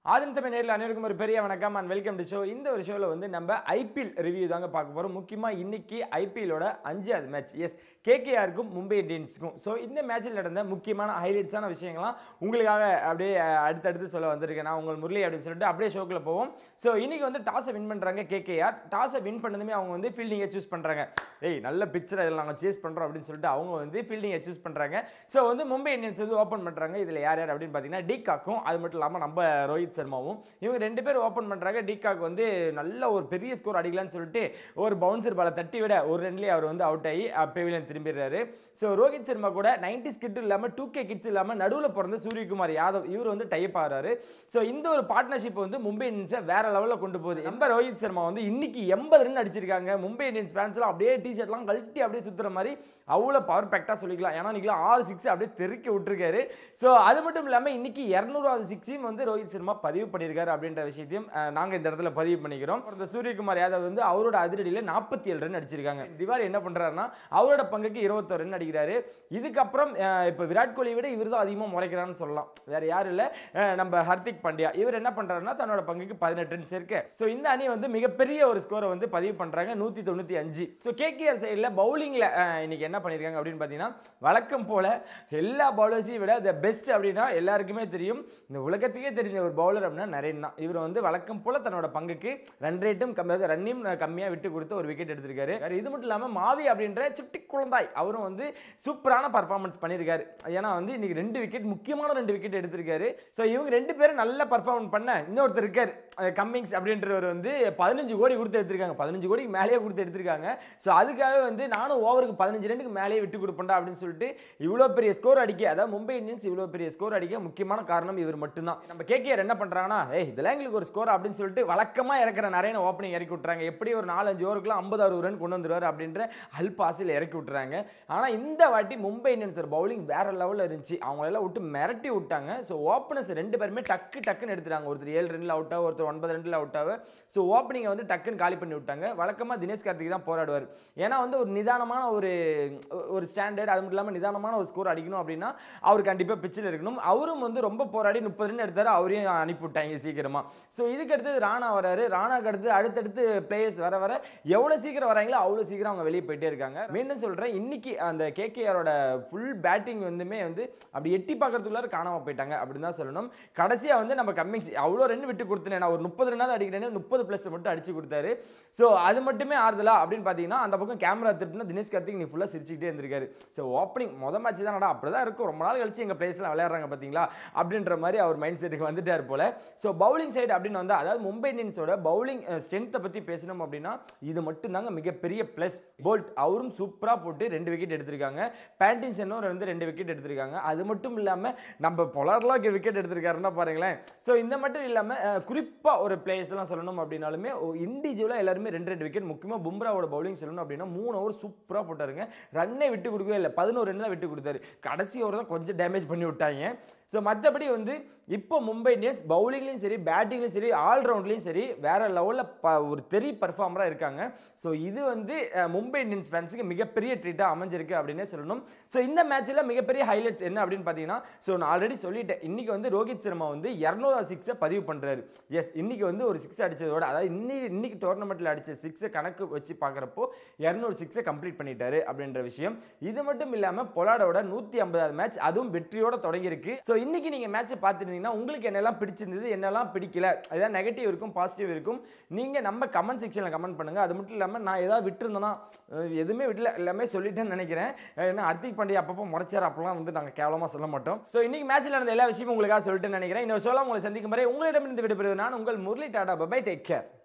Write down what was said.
ஆதின் தமிழ் நேரில் அனைவருக்கும் ஒரு பெரிய வணக்கம் அண்ட் வெல்கம் டு ஷோ இந்த ஒரு ஷோவில் வந்து நம்ம ஐபிஎல் ரிவ்யூ தாங்க பார்க்க போகிறோம் முக்கியமாக இன்னைக்கு ஐபிஎல்லோட அஞ்சாவது மேட்ச் எஸ் கேகேஆருக்கும் மும்பை இந்தியன்ஸுக்கும் ஸோ இந்த மேட்ச்சில் நடந்த முக்கியமான ஹைலைட்ஸான விஷயங்கள்லாம் உங்களுக்காக அப்படியே அஹ், அடுத்தடுத்து சொல்ல வந்திருக்கேன் நான் உங்கள் முரளி அப்படின்னு சொல்லிட்டு அப்படியே ஷோக்குள்ள போவோம் ஸோ இன்னைக்கு வந்து டாஸை வின் பண்ணுறாங்க கேகேஆர் டாஸை வின் பண்ணதுமே அவங்க வந்து ஃபீல்டிங்கை சூஸ் பண்ணுறாங்க ஏய் நல்ல பிக்சர் இதில் நாங்கள் சேஸ் பண்ணுறோம் அப்படின்னு சொல்லிட்டு அவங்க வந்து ஃபீல்டிங்கை சூஸ் பண்ணுறாங்க ஸோ வந்து மும்பை இந்தியன்ஸ் வந்து ஓப்பன் பண்ணுறாங்க இதில் யார் யார் அப்படின்னு பார்த்தீங்கன்னா டிகாக்கும் அது மட்டும் இல்லாமல் நம்ம ரோஹித் சர்மாவும் இவங்க ரெண்டு பேர் ஓப்பன் பண்ணுறாங்க டிகாக் வந்து நல்ல ஒரு பெரிய ஸ்கோர் அடிக்கலாம்னு சொல்லிட்டு ஒரு பவுன்சர் பாலை தட்டி விட ஒரு ரன்லேயே அவர் வந்து அவுட் ஆகி பெவிலியன் திரும்பிடுறாரு ஸோ ரோஹித் சர்மா கூட நைன்டி கிட் இல்லாமல் டூ கே கிட்ஸ் இல்லாமல் நடுவில் பிறந்த சூரியகுமார் யாதவ் இவர் வந்து டைப் ஆகிறாரு ஸோ இந்த ஒரு பார்ட்னர்ஷிப் வந்து மும்பை இந்தியன்ஸை வேற லெவலில் கொண்டு போகுது நம்ம ரோஹித் சர்மா வந்து இன்னைக்கு எண்பது ரன் அடிச்சிருக்காங்க மும்பை இந்தியன்ஸ் ஃபேன்ஸ்லாம் அப்படியே டிஷர்ட்லாம் கழட்டி அப்படியே சுற்றுற மாதிரி அவ்வளோ பவர் பேக்டாக சொல்லிக்கலாம் ஏன்னா இன்னைக்கு ஆறு சிக்ஸ் அப்படியே தெருக்கி விட்டுருக்காரு ஸோ அது மட்டும் இல்லாமல் இன்னைக்கு இரநூறாவது சிக்ஸையும் வந்து ரோஹித் சர்மா பதிவு பண்ணியிருக்காரு அப்படின்ற விஷயத்தையும் நாங்கள் இந்த இடத்துல பதிவு பண்ணிக்கிறோம் இந்த சூரியகுமார் யாதவ் வந்து அவரோட அதிரடியில் நாற்பத்தி ஏழு ரன் அடிச்சிருக்காங்க திவாரி என்ன பண்ணுறாருன்னா அவரோட பங்குக்கு இருபத்தொரு ரன் அடிக்கிறாரு இதுக்கப்புறம் அஹ், இப்போ விராட் கோலி விட இவர் தான் அதிகமாக முளைக்கிறான்னு சொல்லலாம் வேற யாரும் இல்லை நம்ம ஹர்திக் பாண்டியா இவர் என்ன பண்ணுறாருன்னா தன்னோட பங்குக்கு பதினெட்டு ரன் சேர்க்க ஸோ இந்த அணி வந்து மிகப்பெரிய ஒரு ஸ்கோரை வந்து பதிவு பண்ணுறாங்க நூற்றி தொண்ணூற்றி அஞ்சு ஸோ கேகேஆர் சைடில் பவுலிங்கில் இன்னைக்கு என்ன பண்ணியிருக்காங்க அப்படின்னு பார்த்தீங்கன்னா வழக்கம் போல எல்லா பவுலர்ஸையும் விட த பெஸ்ட் அப்படின்னா எல்லாருக்குமே தெரியும் இந்த உலகத்துக்கே தெரிஞ்ச ஒரு பவுலர் அப்படின்னா நரேன் தான் இவர் வந்து வழக்கம் போல தன்னோட பங்குக்கு ரன் ரேட்டும் கம்மி அதாவது ரன்னையும் கம்மியாக விட்டு கொடுத்து ஒரு விக்கெட் எடுத்திருக்காரு வேற இது மட்டும் இல்லாமல் மாவி அப்படின்ற சுட்டி குழந்தாய் அவரும் வந்து சூப்பரான பர்ஃபார்மன்ஸ் பண்ணியிருக்காரு ஏன்னா வந்து இன்னைக்கு ரெண்டு விக்கெட் முக்கியமான ரெண்டு விக்கெட் எடுத்திருக்காரு ஸோ இவங்க ரெண்டு பேரும் நல்ல பர்ஃபார்மன்ஸ் பண்ண இன்னொருத்தர் இருக்கார் அஹ் கம்மிங்ஸ் அப்படின்றவர் வந்து பதினஞ்சு கோடி கொடுத்து எடுத்திருக்காங்க பதினஞ்சு கோடிக்கு மேலேயே கொடுத்து எடுத்திருக்காங்க ஸோ அதுக்காக வந்து நானும் ஓவருக்கு பதினஞ்சு ரன்னுக்கு மேலேயே விட்டு கொடுப்பேன்டா அப்படின்னு சொல்லிட்டு இவ்வளோ பெரிய ஸ்கோர் அடிக்க அதாவது மும்பை இந்தியன்ஸ் இவ்வளோ பெரிய ஸ்கோர் அடிக்க முக்கியமான காரணம் இவர் மட்டும்தான் நம்ம கேகேஆர் என்ன பண்ணுறாங்கன்னா ஏய் இதெல்லாம் எங்களுக்கு ஒரு ஸ்கோர் அப்படின்னு சொல்லிட்டு வழக்கமாக இறக்குற நிறைய ஓப்பனிங் இறக்கி விட்றாங்க எப்படி ஒரு நாலஞ்சு ஓவருக்குலாம் ஐம்பது அறுபது ரன் கொண்டு வந்துருவார் அப்படின்ற அல்பாசில் இறக்கி விட்றாங்க ஆனால் இந்த வாட்டி மும்பை இந்தியன்ஸ் பவுலிங் வேற லெவலில் இருந்துச்சு அவங்களெல்லாம் விட்டு மிரட்டி விட்டாங்க ஸோ ஓப்பனர்ஸ் ரெண்டு பேருமே டக்கு டக்குன்னு எடுத்துட்டாங்க ஒருத்தர் ஏழு ரன்ல அவுட் ஆகும் ஒருத்தர் ஒன்பது ரன்ல அவுட் ஆகும் ஸோ ஓப்பனிங்கை வந்து டக்குன்னு காலி பண்ணி விட்டாங்க வழக்கமாக தினேஷ் கார்த்திக் தான் போராடுவார் ஏன்னா வந்து ஒரு நிதானமான ஒரு ஒரு ஸ்டாண்டர்ட் அது மட்டும் இல்லாமல் நிதானமான ஒரு ஸ்கோர் அடிக்கணும் அப்படின்னா அவர் கண்டிப்பாக பிச்சில் இருக்கணும் அவரும் வந்து ரொம்ப போராடி முப்பது ரன் எடுத்தாரு அவரையும் அனுப்பி விட்டாங்க சீக்கிரமா ஸோ இதுக்கு அடுத்தது ராணா வராரு ராணாக்கு அடுத்து அடுத்தடுத்து பிளேயர்ஸ் வர வர எவ்வளோ சீக்கிரம் வராங்களோ அவ்வளோ சீக்கிரம் அவங்க வெளியே போயிட்டே இருக்காங்க மீண்டும் சொல்கிறேன் இன்னைக்கு அந்த கேகேஆரோட ஃபுல் பேட்டிங் வந்துமே வந்து அப்படி எட்டி பார்க்கறதுக்குள்ளார காணாம போயிட்டாங்க அப்படின்னு தான் சொல்லணும் கடைசியாக வந்து நம்ம கம்மிங்ஸ் அவ்வளோ ரன் விட்டு கொடுத்தேன் நான் ஒரு முப்பது ரன்னாவது அடிக்கிறேன்னு முப்பது ப்ளஸ் மட்டும் அடிச்சு கொடுத்தாரு ஸோ அது மட்டுமே ஆறுதலா அப்படின்னு பார்த்தீங்கன்னா அந்த பக்கம் கேமரா திருப்பினா தினேஷ் கார்த்திக் நீ ஃபுல்லாக சிரிச்சுக்கிட்டே இருந்திருக்காரு ஸோ ஓப்பனிங் மொதல் மேட்ச் தான் அப்படி தான் இருக்கும் ரொம்ப நாள் கழிச்சு எங்கள் பிளேஸ்லாம் விளையாடுறாங்க பார்த்தீங்களா அப்படின்ற மாதிரி அவர் மைண்ட் செட்டுக்கு வந்துட்டார் போல ஸோ பவுலிங் சைடு அப்படின்னு வந்தால் அதாவது மும்பை இந்தியன்ஸோட பவுலிங் ஸ்ட்ரென்த்தை பற்றி பேசணும் அப்படின்னா இது மட்டும்தாங்க மிகப்பெரிய ப்ளஸ் போல்ட் அவரும் சூப்பராக போட்டு ரெண்டு விக்கெட் எடுத்திருக்காங்க பேண்டின்சனும் வந்து ரெண்டு விக்கெட் எடுத்திருக்காங்க அது மட்டும் இல்லாமல் நம்ம பொலார்லாம் விக்கெட் எடுத்திருக்காருன்னா பாருங்களேன் ஸோ இந்த மட்டும் இல்லாமல் குறிப்பாக ஒரு பிளேயர்ஸ் எல்லாம் சொல்லணும் அப்படின்னாலுமே இண்டிவிஜுவலாக எல்லாருமே ரெண்டு ரெண்டு விக்கெட் முக்கியமாக பும்ராவோட பவுலிங் சொல்லணும் அப்படின்னா மூணு ஓவர் சூப்பராக போட்டாருங்க ரன்னே விட்டு கொடுக்கவே இல்லை பதினோரு ரன் தான் விட்டு கொடுத்தாரு கடைசி ஓவர் தான் கொஞ்சம் டேமேஜ் பண்ணி விட்டாங்க ஸோ மற்றபடி வந்து இப்போ மும்பை இந்தியன்ஸ் பவுலிங்லையும் சரி பேட்டிங்லையும் சரி ஆல்ரவுண்ட்லையும் சரி வேற லெவலில் ப ஒரு தெரிய பர்ஃபார்மராக இருக்காங்க ஸோ இது வந்து அஹ், மும்பை இந்தியன்ஸ் ஃபேன்ஸுக்கு மிகப்பெரிய ட்ரீட்டாக அமைஞ்சிருக்கு அப்படின்னே சொல்லணும் ஸோ இந்த மேட்ச்சில் மிகப்பெரிய ஹைலைட்ஸ் என்ன அப்படின்னு பார்த்தீங்கன்னா ஸோ நான் ஆல்ரெடி சொல்லிட்டேன் இன்னைக்கு வந்து ரோஹித் சர்மா வந்து இரநூறு சிக்ஸை பதிவு பண்ணுறாரு எஸ் இன்னைக்கு வந்து ஒரு சிக்ஸ் அடிச்சதோட அதாவது இன்னைக்கு இன்னைக்கு டோர்னமெண்ட்டில் அடிச்ச சிக்ஸை கணக்கு வச்சு பார்க்குறப்போ இரநூறு சிக்ஸை கம்ப்ளீட் பண்ணிட்டாரு அப்படின்ற விஷயம் இது மட்டும் இல்லாமல் பொலாடோட நூற்றி ஐம்பதாவது மேட்ச் அதுவும் வெற்றியோட தொடங்கியிருக்கு ஸோ இன்னைக்கு நீங்கள் மேட்ச்சை பார்த்துருந்தீங்கன்னா உங்களுக்கு என்னெல்லாம் பிடிச்சிருந்தது என்னெல்லாம் பிடிக்கல அதாவது நெகட்டிவ் இருக்கும் பாசிட்டிவ் இருக்கும் நீங்கள் நம்ம கமெண்ட் செக்ஷனில் கமெண்ட் பண்ணுங்கள் அது மட்டும் இல்லாமல் நான் ஏதாவது விட்டுருந்தேன்னா அஹ், எதுவுமே விடல எல்லாமே சொல்லிட்டேன்னு நினைக்கிறேன் அஹ், ஏன்னா ஹர்திக் பாண்டியா அப்பப்போ முறைச்சார் அப்பெல்லாம் வந்து நாங்கள் கேவலமாக சொல்ல மாட்டோம் ஸோ இன்னைக்கு மேட்ச்சில் நடந்த எல்லா விஷயமும் உங்களுக்காக சொல்லிட்டு நினைக்கிறேன் இன்னொரு சொல்ல உங்களை சந்திக்கும் வரை உங்களிடமிருந்து விடைபெறுவது நான் உங்கள் Murali tata bye bye take care